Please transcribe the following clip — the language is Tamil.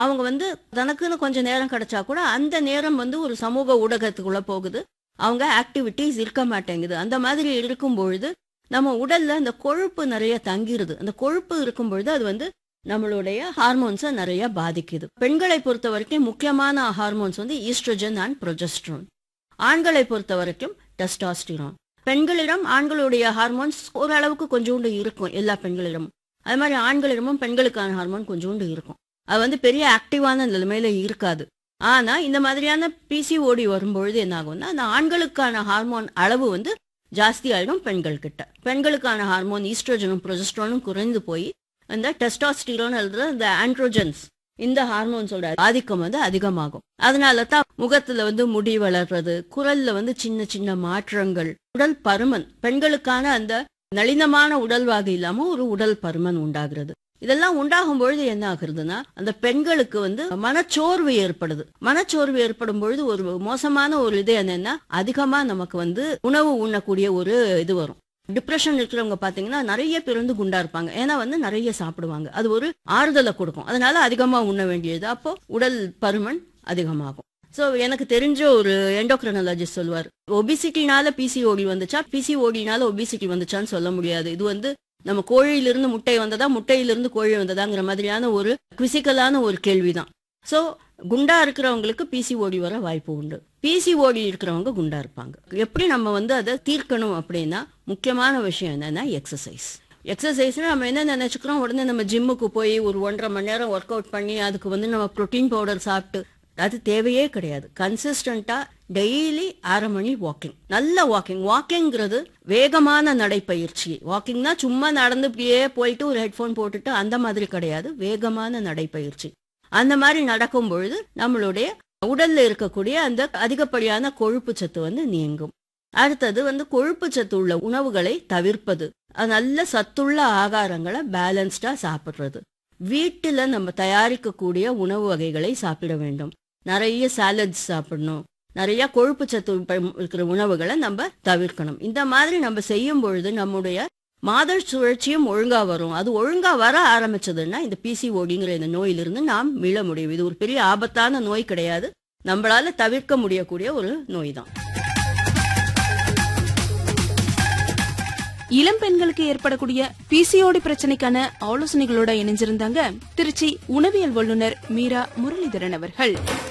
அவங்க வந்து தனக்குன்னு கொஞ்சம் நேரம் கிடைச்சா கூட அந்த நேரம் வந்து ஒரு சமூக ஊடகத்துக்குள்ள போகுது அவங்க ஆக்டிவிட்டிஸ் இருக்க மாட்டேங்குது அந்த மாதிரி இருக்கும் பொழுது நம்ம உடல்ல அந்த கொழுப்பு நிறைய தங்கிருது அந்த கொழுப்பு இருக்கும் பொழுது அது வந்து நம்மளுடைய ஹார்மோன்ஸை நிறைய பாதிக்குது பெண்களை பொறுத்த வரைக்கும் முக்கியமான ஹார்மோன்ஸ் வந்து ஈஸ்ட்ரோஜன் அண்ட் ப்ரொஜெஸ்ட்ரோன் ஆண்களை பொறுத்த வரைக்கும் டெஸ்டாஸ்டிரான் பெண்களிடம் ஆண்களுடைய ஹார்மோன்ஸ் ஓரளவுக்கு கொஞ்சோண்டு இருக்கும் எல்லா பெண்களிடமும் அது மாதிரி ஆண்களிடமும் பெண்களுக்கான ஹார்மோன் கொஞ்சோண்டு இருக்கும் அது வந்து பெரிய ஆக்டிவான நிலைமையில இருக்காது ஆனா இந்த மாதிரியான பிசிஓடி வரும்பொழுது என்ன ஆகும்னா அந்த ஆண்களுக்கான ஹார்மோன் அளவு வந்து ஜாஸ்தி ஆயிடும் பெண்கள் கிட்ட பெண்களுக்கான ஹார்மோன் ஈஸ்ட்ரோஜனும் ப்ரொஜெஸ்ட்ரானும் குறைந்து போய் அந்த டெஸ்டாஸ்டிரோன் அல்லது அந்த ஆண்ட்ரோஜன்ஸ் இந்த ஹார்மோன்ஸோட ஆதிக்கம் வந்து அதிகமாகும் அதனால தான் முகத்துல வந்து முடி வளர்றது குரல்ல வந்து சின்ன சின்ன மாற்றங்கள் உடல் பருமன் பெண்களுக்கான அந்த நளினமான உடல்வாகு இல்லாம ஒரு உடல் பருமன் உண்டாகிறது இதெல்லாம் உண்டாகும் பொழுது என்ன ஆகுறதுன்னா அந்த பெண்களுக்கு வந்து மனச்சோர்வு ஏற்படுது மனச்சோர்வு ஏற்படும் பொழுது ஒரு மோசமான ஒரு இது என்னன்னா அதிகமா நமக்கு வந்து உணவு உண்ணக்கூடிய ஒரு இது வரும் டிப்ரெஷன் இருக்கிறவங்க பாத்தீங்கன்னா நிறைய பேர் வந்து குண்டா இருப்பாங்க ஏன்னா வந்து நிறைய சாப்பிடுவாங்க அது ஒரு ஆறுதலை கொடுக்கும் அதனால அதிகமா உண்ண வேண்டியது அப்போ உடல் பருமன் அதிகமாகும் சோ எனக்கு தெரிஞ்ச ஒரு எண்டோக்ரனாலஜிஸ்ட் சொல்லுவார் ஒபிசிட்டினால பிசிஓடி வந்துச்சா பிசிஓடினால ஒபிசிட்டி வந்துச்சான்னு சொல்ல முடியாது இது வந்து நம்ம கோழியிலிருந்து முட்டை வந்ததா முட்டையிலிருந்து கோழி வந்ததாங்கிற மாதிரியான ஒரு குவிசிக்கலான ஒரு கேள்விதான் சோ குண்டா இருக்கிறவங்களுக்கு பிசிஓடி வர வாய்ப்பு உண்டு பிசிஓடி இருக்கிறவங்க குண்டா இருப்பாங்க எப்படி நம்ம வந்து அதை தீர்க்கணும் அப்படின்னா முக்கியமான விஷயம் என்னன்னா எக்ஸசைஸ் எக்ஸசைஸ்னா நம்ம என்ன நினைச்சுக்கிறோம் உடனே நம்ம ஜிம்முக்கு போய் ஒரு ஒன்றரை மணி நேரம் ஒர்க் அவுட் பண்ணி அதுக்கு வந்து நம்ம ப்ரோட்டீன் பவுடர் சாப்பிட்டு அது தேவையே கிடையாது கன்சிஸ்டண்டா டெய்லி அரை மணி வாக்கிங் நல்ல வாக்கிங் வாக்கிங்கிறது வேகமான நடைப்பயிற்சி வாக்கிங்னா சும்மா நடந்து இப்படியே போயிட்டு ஒரு ஹெட்ஃபோன் போட்டுட்டு அந்த மாதிரி கிடையாது வேகமான நடைப்பயிற்சி அந்த மாதிரி நடக்கும் பொழுது நம்மளுடைய உடல்ல இருக்கக்கூடிய அந்த அதிகப்படியான கொழுப்பு சத்து வந்து நீங்கும் அடுத்தது வந்து கொழுப்பு சத்து உள்ள உணவுகளை தவிர்ப்பது அது நல்ல சத்துள்ள ஆகாரங்களை பேலன்ஸ்டா சாப்பிடுறது வீட்டுல நம்ம தயாரிக்கக்கூடிய உணவு வகைகளை சாப்பிட வேண்டும் நிறைய சாலட்ஸ் சாப்பிடணும் நிறைய கொழுப்பு சத்து ப- இருக்கிற உணவுகளை நம்ம தவிர்க்கணும் இந்த மாதிரி நம்ம செய்யும் பொழுது நம்முடைய மாத சுழற்சியும் ஒழுங்கா வரும் அது ஒழுங்கா வர ஆரம்பிச்சதுன்னா இந்த பிசிஓடிங்கிற இந்த நோயிலிருந்து நாம் மீள முடியும் இது ஒரு பெரிய ஆபத்தான நோய் கிடையாது நம்மளால தவிர்க்க முடியக்கூடிய ஒரு நோய் தான் இளம் பெண்களுக்கு ஏற்படக்கூடிய பிசிஓடி பிரச்சனைக்கான ஆலோசனைகளோட இணைஞ்சிருந்தாங்க திருச்சி உணவியல் வல்லுநர் மீரா முரளிதரன் அவர்கள்